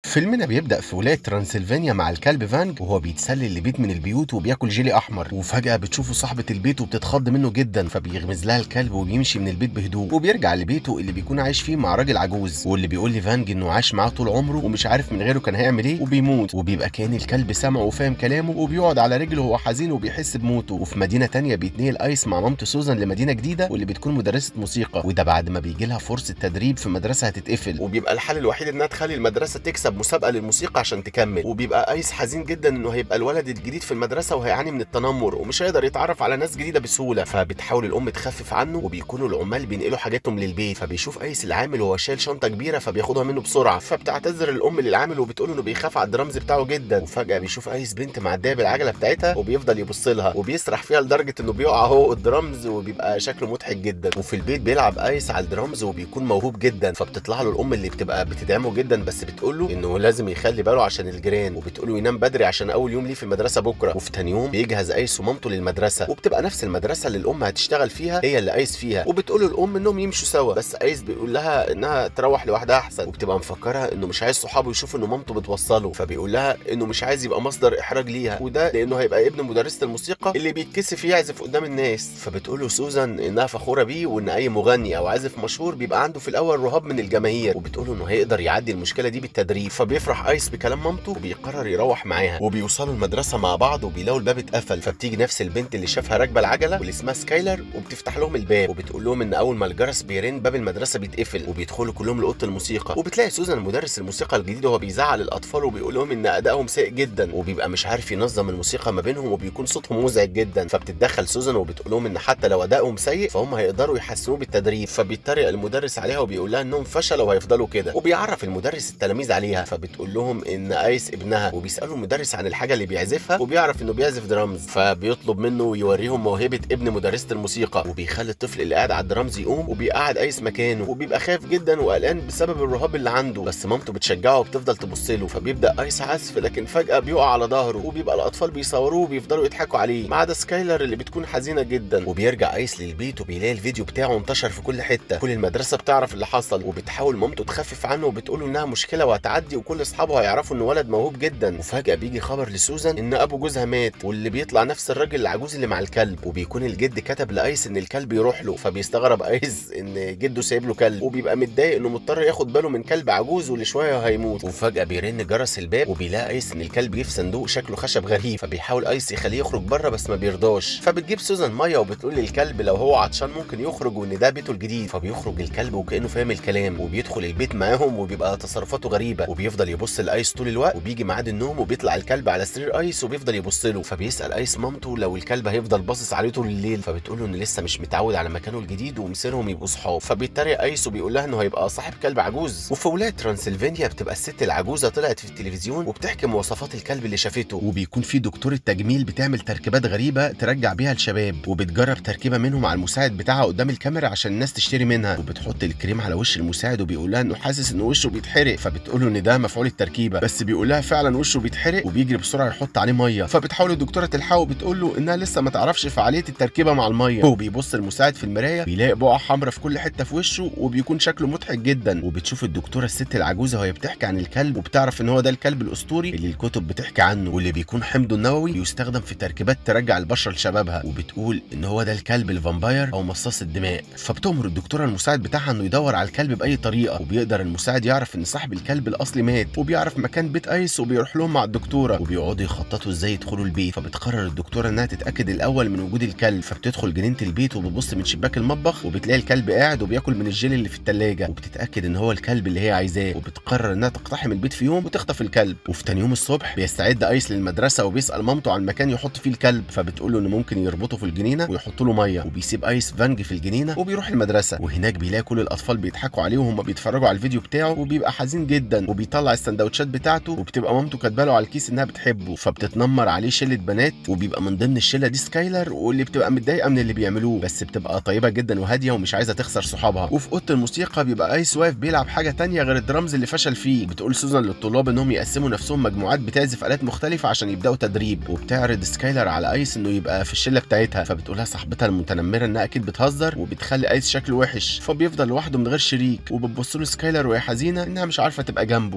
فيلمنا بيبدأ في ولاية ترانسلفانيا مع الكلب فانج وهو بيتسلل لبيت من البيوت وبياكل جيلي أحمر وفجأة بتشوفه صاحبة البيت وبتتخض منه جدا فبيغمز لها الكلب وبيمشي من البيت بهدوء وبيرجع لبيته اللي بيكون عايش فيه مع راجل عجوز واللي بيقول لفانج إنه عاش معاه طول عمره ومش عارف من غيره كان هيعمل إيه وبيموت وبيبقى كان الكلب سامعه وفاهم كلامه وبيقعد على رجله وهو حزين وبيحس بموته وفي مدينة تانية بيتنقل أيس مع مامته سوزان لمدينة جديدة واللي بتكون مدرسة موسيقى وده بعد ما بيجي لها فرصة تدريب في مدرسة هتتقفل وبيبقى الحل الوحيد إنها تخلي المدرسة تكسب مسابقة للموسيقى عشان تكمل وبيبقى ايس حزين جدا انه هيبقى الولد الجديد في المدرسه وهيعاني من التنمر ومش هيقدر يتعرف على ناس جديده بسهوله فبتحاول الام تخفف عنه وبيكونوا العمال بينقلوا حاجاتهم للبيت فبيشوف ايس العامل وهو شايل شنطه كبيره فبياخدها منه بسرعه فبتعتذر الام للعامل وبتقول انه بيخاف على الدرامز بتاعه جدا وفجاه بيشوف ايس بنت معديه بالعجله بتاعتها وبيفضل يبص لها وبيسرح فيها لدرجه انه بيقع هو الدرامز وبيبقى شكله مضحك جدا وفي البيت بيلعب ايس على الدرامز وبيكون موهوب جدا فبتطلع له الام اللي بتبقى بتدعمه جدا بس بتقول له انه لازم يخلي باله عشان الجيران وبتقول له ينام بدري عشان اول يوم ليه في المدرسه بكره وفي تاني يوم بيجهز ايس ومامته للمدرسه وبتبقى نفس المدرسه اللي الام هتشتغل فيها هي اللي ايس فيها وبتقول له الام انهم يمشوا سوا بس ايس بيقول لها انها تروح لوحدها احسن وبتبقى مفكره انه مش عايز صحابه يشوفوا انه مامته بتوصله فبيقول لها انه مش عايز يبقى مصدر احراج ليها وده لانه هيبقى ابن مدرسه الموسيقى اللي بيتكسف يعزف قدام الناس فبتقول له سوزان انها فخوره بيه وان اي مغني او عازف مشهور بيبقى عنده في الاول رهاب من الجماهير وبتقول له انه هيقدر يعدي المشكله دي بالتدريب فبيفرح ايس بكلام مامته وبيقرر يروح معاها وبيوصلوا المدرسه مع بعض وبيلاقوا الباب اتقفل فبتيجي نفس البنت اللي شافها راكبه العجله واللي اسمها سكايلر وبتفتح لهم الباب وبتقول لهم ان اول ما الجرس بيرن باب المدرسه بيتقفل وبيدخلوا كلهم لاوضه الموسيقى وبتلاقي سوزان مدرس الموسيقى الجديد وهو بيزعل الاطفال وبيقول لهم ان ادائهم سيء جدا وبيبقى مش عارف ينظم الموسيقى ما بينهم وبيكون صوتهم مزعج جدا فبتتدخل سوزان وبتقول لهم ان حتى لو ادائهم سيء فهم هيقدروا يحسنوه بالتدريب فبيتريق المدرس عليها وبيقول لها انهم فشلوا وهيفضلوا كده وبيعرف المدرس التلاميذ عليها فبتقول لهم ان ايس ابنها وبيسالوا المدرس عن الحاجه اللي بيعزفها وبيعرف انه بيعزف درامز فبيطلب منه يوريهم موهبه ابن مدرسه الموسيقى وبيخلي الطفل اللي قاعد على الدرامز يقوم وبيقعد ايس مكانه وبيبقى خايف جدا وقلقان بسبب الرهاب اللي عنده بس مامته بتشجعه وبتفضل تبص له فبيبدا ايس عزف لكن فجاه بيقع على ظهره وبيبقى الاطفال بيصوروه وبيفضلوا يضحكوا عليه ما عدا سكايلر اللي بتكون حزينه جدا وبيرجع ايس للبيت وبيلاقي الفيديو بتاعه انتشر في كل حته كل المدرسه بتعرف اللي حصل وبتحاول مامته تخفف عنه وبتقول له انها مشكله وهتعدي وكل اصحابه هيعرفوا انه ولد موهوب جدا وفجاه بيجي خبر لسوزان ان ابو جوزها مات واللي بيطلع نفس الراجل العجوز اللي مع الكلب وبيكون الجد كتب لايس ان الكلب يروح له فبيستغرب ايس ان جده سايب له كلب وبيبقى متضايق انه مضطر ياخد باله من كلب عجوز واللي شويه هيموت وفجاه بيرن جرس الباب وبيلاقي ايس ان الكلب جه في صندوق شكله خشب غريب فبيحاول ايس يخليه يخرج بره بس ما بيرضاش فبتجيب سوزان ميه وبتقول للكلب لو هو عطشان ممكن يخرج وان ده بيته الجديد فبيخرج الكلب وكانه فاهم الكلام وبيدخل البيت معاهم وبيبقى تصرفاته غريبه وبيفضل يبص لايس طول الوقت وبيجي ميعاد النوم وبيطلع الكلب على سرير ايس وبيفضل يبص له فبيسال ايس مامته لو الكلب هيفضل باصص عليه طول الليل فبتقول له انه لسه مش متعود على مكانه الجديد ومصيرهم يبقوا صحاب فبيتريق ايس وبيقول لها انه هيبقى صاحب كلب عجوز وفي ولايه ترانسلفانيا بتبقى الست العجوزه طلعت في التلفزيون وبتحكي مواصفات الكلب اللي شافته وبيكون في دكتوره تجميل بتعمل تركيبات غريبه ترجع بيها الشباب وبتجرب تركيبه منهم على المساعد بتاعها قدام الكاميرا عشان الناس تشتري منها وبتحط الكريم على وش المساعد وبيقول لها انه حاسس ان وشه بيتحرق فبتقول له ان ده مفعول التركيبه بس بيقول لها فعلا وشه بيتحرق وبيجري بسرعه يحط عليه ميه فبتحاول الدكتوره تلحقه وبتقول له انها لسه ما تعرفش فعاليه التركيبه مع الميه هو بيبص المساعد في المرايه بيلاقي بقعه حمراء في كل حته في وشه وبيكون شكله مضحك جدا وبتشوف الدكتوره الست العجوزه وهي بتحكي عن الكلب وبتعرف ان هو ده الكلب الاسطوري اللي الكتب بتحكي عنه واللي بيكون حمضه النووي يستخدم في تركيبات ترجع البشره لشبابها وبتقول ان هو ده الكلب الفامباير او مصاص الدماء فبتأمر الدكتوره المساعد بتاعها انه يدور على الكلب باي طريقه وبيقدر المساعد يعرف ان صاحب الكلب الاصلي مات وبيعرف مكان بيت ايس وبيروح لهم مع الدكتوره وبيقعدوا يخططوا ازاي يدخلوا البيت فبتقرر الدكتوره انها تتاكد الاول من وجود الكلب فبتدخل جنينه البيت وبتبص من شباك المطبخ وبتلاقي الكلب قاعد وبياكل من الجيلي اللي في الثلاجه وبتتاكد ان هو الكلب اللي هي عايزاه وبتقرر انها تقتحم البيت في يوم وتخطف الكلب وفي تاني يوم الصبح بيستعد ايس للمدرسه وبيسال مامته عن مكان يحط فيه الكلب فبتقول له انه ممكن يربطه في الجنينه ويحط له ميه وبيسيب ايس فانج في الجنينه وبيروح المدرسه وهناك بيلاقي كل الاطفال بيضحكوا عليه وهم بيتفرجوا على الفيديو بتاعه وبيبقى حزين جدا وبيطلع السندوتشات بتاعته وبتبقى مامته كاتبه له على الكيس انها بتحبه فبتتنمر عليه شله بنات وبيبقى من ضمن الشله دي سكايلر واللي بتبقى متضايقه من اللي بيعملوه بس بتبقى طيبه جدا وهاديه ومش عايزه تخسر صحابها وفي اوضه الموسيقى بيبقى ايس واقف بيلعب حاجه تانية غير الدرامز اللي فشل فيه بتقول سوزان للطلاب انهم يقسموا نفسهم مجموعات بتعزف الات مختلفه عشان يبداوا تدريب وبتعرض سكايلر على ايس انه يبقى في الشله بتاعتها فبتقولها صاحبتها المتنمره انها اكيد بتهزر وبتخلي ايس شكله وحش فبيفضل لوحده من غير شريك وبتبص له سكايلر وهي حزينه انها مش عارفه تبقى جنبه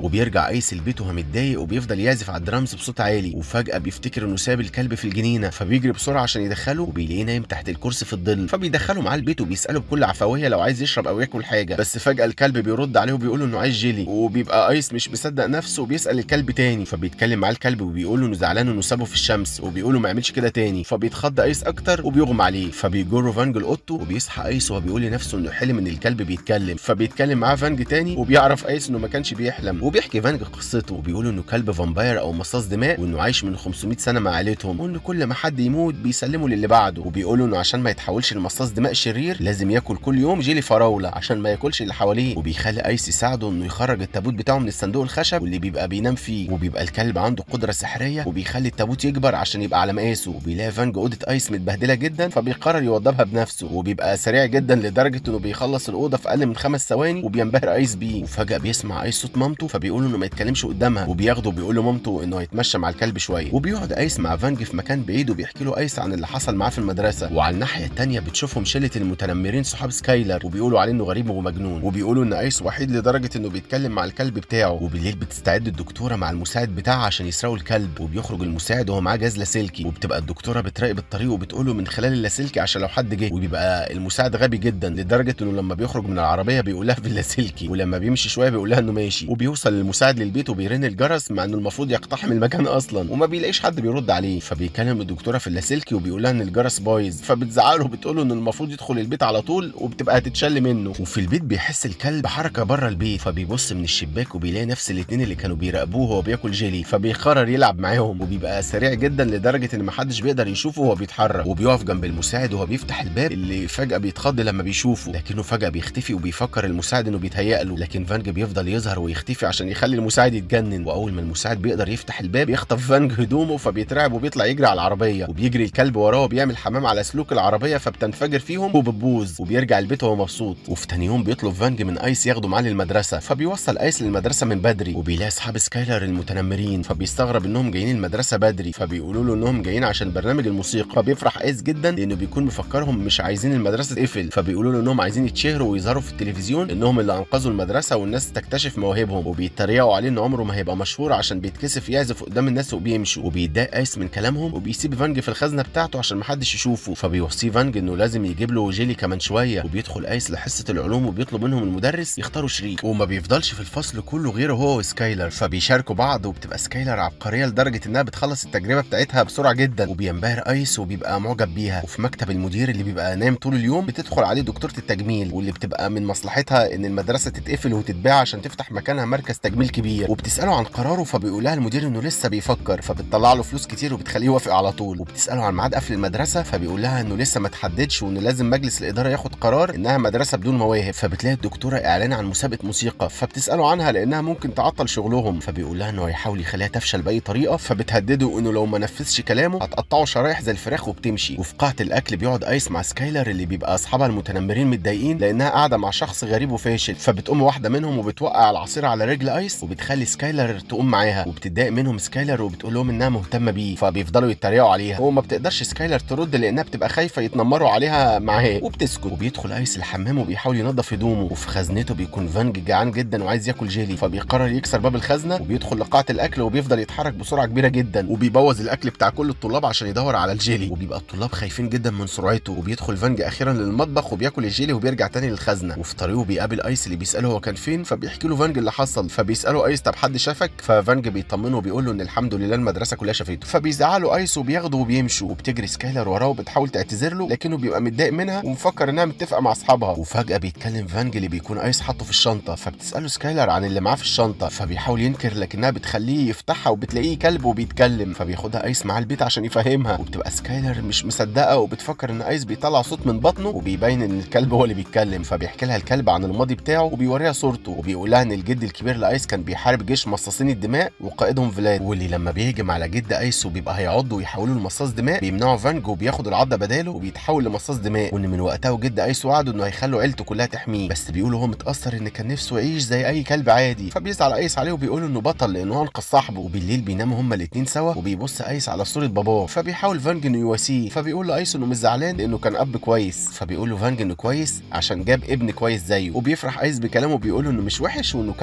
وبيرجع ايس البيت وهو متضايق وبيفضل يعزف على الدرامز بصوت عالي وفجاه بيفتكر انه ساب الكلب في الجنينه فبيجري بسرعه عشان يدخله وبيلاقيه نايم تحت الكرسي في الظل فبيدخله معاه البيت وبيساله بكل عفويه لو عايز يشرب او ياكل حاجه بس فجاه الكلب بيرد عليه وبيقول له انه عايز جيلي وبيبقى ايس مش مصدق نفسه وبيسال الكلب تاني فبيتكلم معاه الكلب وبيقول له انه زعلان انه سابه في الشمس وبيقول له ما يعملش كده تاني فبيتخض ايس اكتر وبيغمى عليه فبيجر فانج لاوضته وبيصحى ايس وهو بيقول لنفسه انه حلم ان الكلب بيتكلم فبيتكلم معاه فانج تاني وبيعرف ايس انه ما كانش بيحلم وبيحكي فانج قصته وبيقول انه كلب فامباير او مصاص دماء وانه عايش من 500 سنه مع عيلتهم وان كل ما حد يموت بيسلموا للي بعده وبيقولوا انه عشان ما يتحولش لمصاص دماء شرير لازم ياكل كل يوم جيلي فراوله عشان ما ياكلش اللي حواليه وبيخلي ايس يساعده انه يخرج التابوت بتاعه من الصندوق الخشب واللي بيبقى بينام فيه وبيبقى الكلب عنده قدره سحريه وبيخلي التابوت يكبر عشان يبقى على مقاسه وبيلاقي فانج اوضه ايس متبهدله جدا فبيقرر يوضبها بنفسه وبيبقى سريع جدا لدرجه انه بيخلص الاوضه في اقل من خمس ثواني وبينبهر ايس بيه وفجاه بيسمع ايس صوت مامته فبيقول له انه ما يتكلمش قدامها وبياخده وبيقول لمامته انه هيتمشى مع الكلب شويه وبيقعد ايس مع فانج في مكان بعيد وبيحكي له ايس عن اللي حصل معاه في المدرسه وعلى الناحيه الثانيه بتشوفهم شله المتنمرين صحاب سكايلر وبيقولوا عليه انه غريب ومجنون وبيقولوا ان ايس وحيد لدرجه انه بيتكلم مع الكلب بتاعه وبالليل بتستعد الدكتوره مع المساعد بتاعها عشان يسرقوا الكلب وبيخرج المساعد وهو معاه جهاز لاسلكي وبتبقى الدكتوره بتراقب الطريق وبتقول له من خلال اللاسلكي عشان لو حد جه وبيبقى المساعد غبي جدا لدرجه انه لما بيخرج من العربيه بيقول لها في اللاسلكي ولما بيمشي شويه بيقول لها انه ماشي وبيوصل المساعد للبيت وبيرن الجرس مع انه المفروض يقتحم المكان اصلا وما بيلاقيش حد بيرد عليه فبيكلم الدكتوره في اللاسلكي وبيقول لها ان الجرس بايظ فبتزعله وبتقول له ان المفروض يدخل البيت على طول وبتبقى هتتشل منه وفي البيت بيحس الكلب حركه بره البيت فبيبص من الشباك وبيلاقي نفس الاثنين اللي كانوا بيراقبوه وهو بياكل جيلي فبيقرر يلعب معاهم وبيبقى سريع جدا لدرجه ان محدش بيقدر يشوفه وهو بيتحرك وبيقف جنب المساعد وهو بيفتح الباب اللي فجاه بيتخض لما بيشوفه لكنه فجاه بيختفي وبيفكر المساعد انه بيتهيأ له لكن فانج بيفضل يظهر ويختفي عشان يخلي المساعد يتجنن واول ما المساعد بيقدر يفتح الباب يخطف فانج هدومه فبيترعب وبيطلع يجري على العربيه وبيجري الكلب وراه وبيعمل حمام على سلوك العربيه فبتنفجر فيهم وبتبوظ وبيرجع البيت وهو مبسوط وفي تاني يوم بيطلب فانج من ايس ياخده معاه للمدرسه فبيوصل ايس للمدرسه من بدري وبيلاقي اصحاب سكايلر المتنمرين فبيستغرب انهم جايين المدرسه بدري فبيقولوا له انهم جايين عشان برنامج الموسيقى فبيفرح ايس جدا لانه بيكون مفكرهم مش عايزين المدرسه تقفل فبيقولوا له انهم عايزين يتشهروا ويظهروا في التلفزيون انهم اللي انقذوا المدرسه والناس تكتشف مواهبهم وبيتريقوا عليه ان عمره ما هيبقى مشهور عشان بيتكسف يعزف قدام الناس وبيمشوا وبيتضايق ايس من كلامهم وبيسيب فانج في الخزنه بتاعته عشان محدش يشوفه فبيوصيه فانج انه لازم يجيب له جيلي كمان شويه وبيدخل ايس لحصه العلوم وبيطلب منهم المدرس يختاروا شريك وما بيفضلش في الفصل كله غيره هو وسكايلر فبيشاركوا بعض وبتبقى سكايلر عبقريه لدرجه انها بتخلص التجربه بتاعتها بسرعه جدا وبينبهر ايس وبيبقى معجب بيها وفي مكتب المدير اللي بيبقى نايم طول اليوم بتدخل عليه دكتوره التجميل واللي بتبقى من مصلحتها ان المدرسه تتقفل وتتباع عشان تفتح مكانها مركز تجميل كبير وبتساله عن قراره فبيقول لها المدير انه لسه بيفكر فبتطلع له فلوس كتير وبتخليه يوافق على طول وبتساله عن ميعاد قفل المدرسه فبيقول لها انه لسه ما تحددش وان لازم مجلس الاداره ياخد قرار انها مدرسه بدون مواهب فبتلاقي الدكتوره اعلان عن مسابقه موسيقى فبتساله عنها لانها ممكن تعطل شغلهم فبيقول لها انه هيحاول يخليها تفشل باي طريقه فبتهدده انه لو ما نفذش كلامه هتقطعه شرايح زي الفراخ وبتمشي وفي قاعه الاكل بيقعد ايس مع سكايلر اللي بيبقى اصحابها المتنمرين متضايقين لانها قاعده مع شخص غريب وفاشل فبتقوم واحده منهم وبتوقع العصير على رجل ايس وبتخلي سكايلر تقوم معاها وبتتضايق منهم سكايلر وبتقول لهم انها مهتمه بيه فبيفضلوا يتريقوا عليها وما بتقدرش سكايلر ترد لانها بتبقى خايفه يتنمروا عليها معاه وبتسكت وبيدخل ايس الحمام وبيحاول ينظف هدومه وفي خزنته بيكون فانج جعان جدا وعايز ياكل جيلي فبيقرر يكسر باب الخزنه وبيدخل لقاعه الاكل وبيفضل يتحرك بسرعه كبيره جدا وبيبوظ الاكل بتاع كل الطلاب عشان يدور على الجيلي وبيبقى الطلاب خايفين جدا من سرعته وبيدخل فانج اخيرا للمطبخ وبياكل الجيلي وبيرجع تاني للخزنه وفي طريقه بيقابل ايس اللي بيساله هو كان فين فبيحكي له فانج اللي حصل فبيساله ايس طب حد شافك ففانج بيطمنه وبيقول له ان الحمد لله المدرسه كلها شافته فبيزعلوا ايس وبياخده وبيمشوا وبتجري سكايلر وراه وبتحاول تعتذر له لكنه بيبقى متضايق منها ومفكر انها متفقه مع اصحابها وفجاه بيتكلم فانج اللي بيكون ايس حاطه في الشنطه فبتساله سكايلر عن اللي معاه في الشنطه فبيحاول ينكر لكنها بتخليه يفتحها وبتلاقيه كلب وبيتكلم فبياخدها ايس معاه البيت عشان يفهمها وبتبقى سكايلر مش مصدقه وبتفكر ان ايس بيطلع صوت من بطنه وبيبين ان الكلب هو اللي بيتكلم فبيحكي لها الكلب عن الماضي بتاعه وبيوريها صورته وبيقول لها ان الجد الكبير لايس كان بيحارب جيش مصاصين الدماء وقائدهم فلاد واللي لما بيهجم على جد ايس وبيبقى هيعضه ويحولوه لمصاص دماء بيمنعوا فانج وبياخد العضه بداله وبيتحول لمصاص دماء وان من وقتها وجد ايس وعده انه هيخلوا عيلته كلها تحميه بس بيقولوا هو متاثر ان كان نفسه يعيش زي اي كلب عادي فبيزعل ايس عليه وبيقول انه بطل لانه انقذ صاحبه وبالليل بيناموا هما الاثنين سوا وبيبص ايس على صوره باباه فبيحاول فانج انه يواسيه فبيقول لايس انه مش زعلان لانه كان اب كويس فبيقول له فانج انه كويس عشان جاب ابن كويس زيه وبيفرح ايس بكلامه بيقول انه مش وحش وانه كلب بطل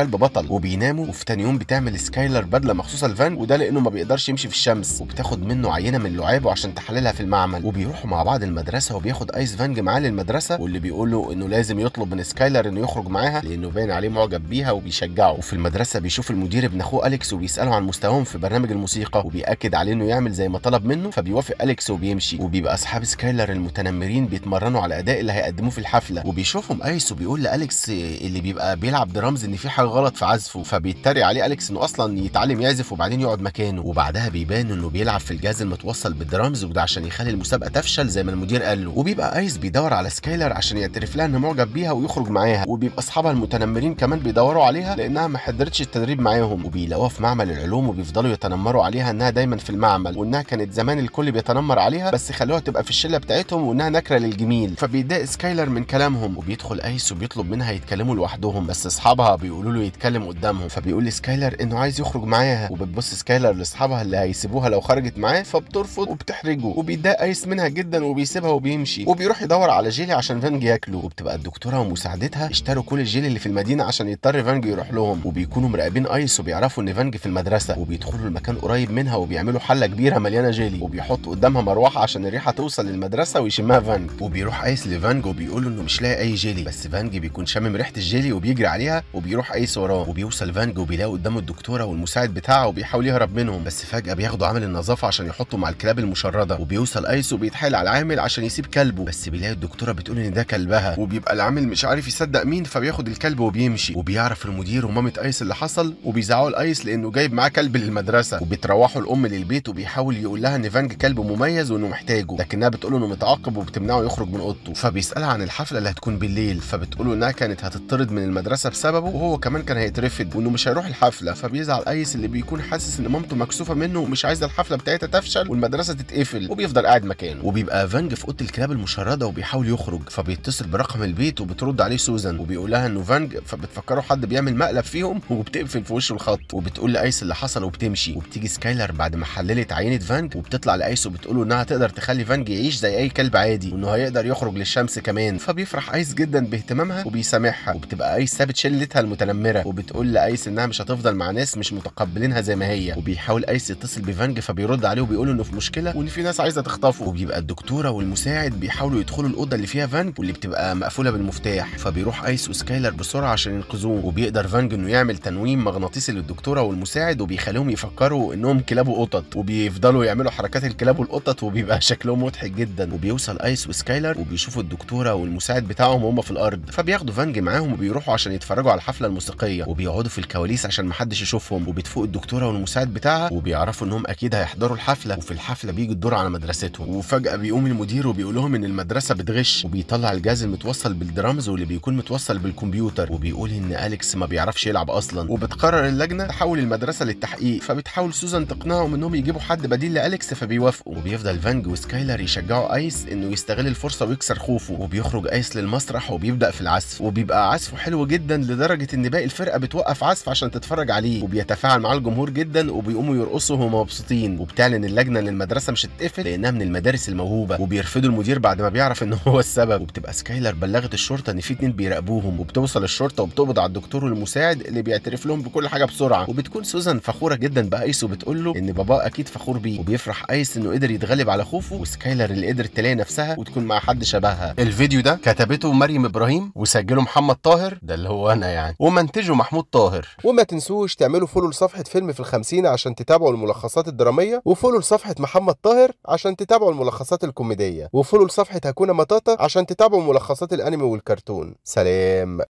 وبيناموا وفي تاني يوم بتعمل سكايلر بدله مخصوصه لفانج وده لانه ما بيقدرش يمشي في الشمس وبتاخد منه عينه من لعابه عشان تحللها في المعمل وبيروحوا مع بعض المدرسه وبياخد ايس فانج معاه للمدرسه واللي بيقول له انه لازم يطلب من سكايلر انه يخرج معاها لانه باين عليه معجب بيها وبيشجعه وفي المدرسه بيشوف المدير ابن اخوه اليكس وبيساله عن مستواهم في برنامج الموسيقى وبياكد عليه انه يعمل زي ما طلب منه فبيوافق اليكس وبيمشي وبيبقى اصحاب سكايلر المتنمرين بيتمرنوا على الاداء اللي هيقدموه في الحفله وبيشوفهم ايس وبيقول لاليكس اللي بيبقى بيلعب درامز ان في حاجه غلط في عزفه فبيتريق عليه اليكس انه اصلا يتعلم يعزف وبعدين يقعد مكانه وبعدها بيبان انه بيلعب في الجهاز المتوصل بالدرامز وده عشان يخلي المسابقه تفشل زي ما المدير قال له وبيبقى ايس بيدور على سكايلر عشان يعترف لها انه معجب بيها ويخرج معاها وبيبقى اصحابها المتنمرين كمان بيدوروا عليها لانها ما حضرتش التدريب معاهم وبيلاقوها في معمل العلوم وبيفضلوا يتنمروا عليها انها دايما في المعمل وانها كانت زمان الكل بيتنمر عليها بس خلوها تبقى في الشله بتاعتهم وانها نكره للجميل فبيتضايق سكايلر من كلامهم وبيدخل ايس وبيطلب منها يتكلموا لوحدهم بس اصحابها بيقولوا له يتكلم قدامهم فبيقول لسكايلر انه عايز يخرج معاها وبتبص سكايلر لاصحابها اللي هيسيبوها لو خرجت معاه فبترفض وبتحرجه وبيتضايق ايس منها جدا وبيسيبها وبيمشي وبيروح يدور على جيلي عشان فانج ياكله وبتبقى الدكتوره ومساعدتها اشتروا كل الجيلي اللي في المدينه عشان يضطر فانج يروح لهم وبيكونوا مراقبين ايس وبيعرفوا ان فانج في المدرسه وبيدخلوا المكان قريب منها وبيعملوا حله كبيره مليانه جيلي وبيحطوا قدامها مروحه عشان الريحه توصل للمدرسه ويشمها فانج وبيروح ايس لفانج وبيقول له انه مش لاقي اي جيلي بس فانج بيكون شامم ريحه الجيلي وبيجري عليها وبيروح ايس وراه وبيوصل فانج وبيلاقي قدامه الدكتوره والمساعد بتاعها وبيحاول يهرب منهم بس فجاه بياخدوا عامل النظافه عشان يحطوا مع الكلاب المشرده وبيوصل ايس وبيتحايل على العامل عشان يسيب كلبه بس بيلاقي الدكتوره بتقول ان ده كلبها وبيبقى العامل مش عارف يصدق مين فبياخد الكلب وبيمشي وبيعرف المدير ومامه ايس اللي حصل وبيزعقوا لايس لانه جايب معاه كلب للمدرسه وبتروحوا الام للبيت وبيحاول يقول لها ان فانج كلب مميز وانه محتاجه لكنها بتقول انه متعاقب وبتمنعه يخرج من اوضته فبيسالها عن الحفله اللي هتكون بالليل فبتقول انها كانت هتطرد من المدرسه بسببه وهو كمان كان هيترفض وانه مش هيروح الحفله فبيزعل ايس اللي بيكون حاسس ان مامته مكسوفه منه ومش عايزه الحفله بتاعتها تفشل والمدرسه تتقفل وبيفضل قاعد مكانه وبيبقى فانج في اوضه الكلاب المشرده وبيحاول يخرج فبيتصل برقم البيت وبترد عليه سوزان وبيقول لها انه فانج فبتفكره حد بيعمل مقلب فيهم وبتقفل في وشه الخط وبتقول لايس اللي حصل وبتمشي وبتيجي سكايلر بعد ما حللت عينه فانج وبتطلع لايس وبتقول له انها تقدر تخلي فانج يعيش زي اي كلب عادي وانه هيقدر يخرج للشمس كمان فبيفرح ايس جدا باهتمامها وبيسامحها وبتبقى ايس سابت شلتها المتنمره وبتقول لايس انها مش هتفضل مع ناس مش متقبلينها زي ما هي وبيحاول ايس يتصل بفانج فبيرد عليه وبيقول انه في مشكله وان في ناس عايزه تخطفه وبيبقى الدكتوره والمساعد بيحاولوا يدخلوا الاوضه اللي فيها فانج واللي بتبقى مقفوله بالمفتاح فبيروح ايس وسكايلر بسرعه عشان ينقذوه وبيقدر فانج انه يعمل تنويم مغناطيسي للدكتوره والمساعد وبيخليهم يفكروا انهم كلاب وقطط وبيفضلوا يعملوا حركات الكلاب والقطط وبيبقى شكلهم مضحك جدا وبيوصل ايس وسكايلر وبيشوفوا الدكتوره والمساعد بتاعهم وهم في الارض فبياخدوا فانج معاهم وبيروحوا عشان يتفرجوا على الحفله الموسيقيه وبيقعدوا في الكواليس عشان محدش يشوفهم وبتفوق الدكتوره والمساعد بتاعها وبيعرفوا انهم اكيد هيحضروا الحفله وفي الحفله بيجي الدور على مدرستهم وفجاه بيقوم المدير وبيقول لهم ان المدرسه بتغش وبيطلع الجهاز المتوصل بالدرامز واللي بيكون متوصل بالكمبيوتر وبيقول ان اليكس ما بيعرفش يلعب اصلا وبتقرر اللجنه تحول المدرسه للتحقيق فبتحاول سوزان تقنعهم انهم يجيبوا حد بديل لاليكس فبيوافقوا وبيفضل فانج وسكايلر يشجعوا ايس انه يستغل الفرصه ويكسر خوفه وبيخرج ايس للمسرح وبيبدا في العزف وبيبقى عزفه حلو جدا لدرجه ان باقي الفرقه بتوقف عزف عشان تتفرج عليه وبيتفاعل مع الجمهور جدا وبيقوموا يرقصوا وهم مبسوطين وبتعلن اللجنه ان المدرسه مش هتتقفل لانها من المدارس الموهوبه وبيرفضوا المدير بعد ما بيعرف ان هو السبب وبتبقى سكايلر بلغت الشرطه ان في اتنين بيراقبوهم وبتوصل الشرطه وبتقبض على الدكتور والمساعد اللي بيعترف لهم بكل حاجه بسرعه وبتكون سوزان فخوره جدا بايس وبتقول له ان باباه اكيد فخور بيه وبيفرح ايس انه قدر يتغلب على خوفه وسكايلر اللي قدرت تلاقي نفسها وتكون مع حد شبهها الفيديو ده كتبته مريم ابراهيم وسجله محمد طاهر ده اللي هو انا يعني ومنتجه محمود طاهر وما تنسوش تعملوا فولو لصفحة فيلم في الخمسين عشان تتابعوا الملخصات الدرامية وفولو لصفحة محمد طاهر عشان تتابعوا الملخصات الكوميدية وفولو لصفحة هكونا مطاطا عشان تتابعوا ملخصات الأنمي والكرتون سلام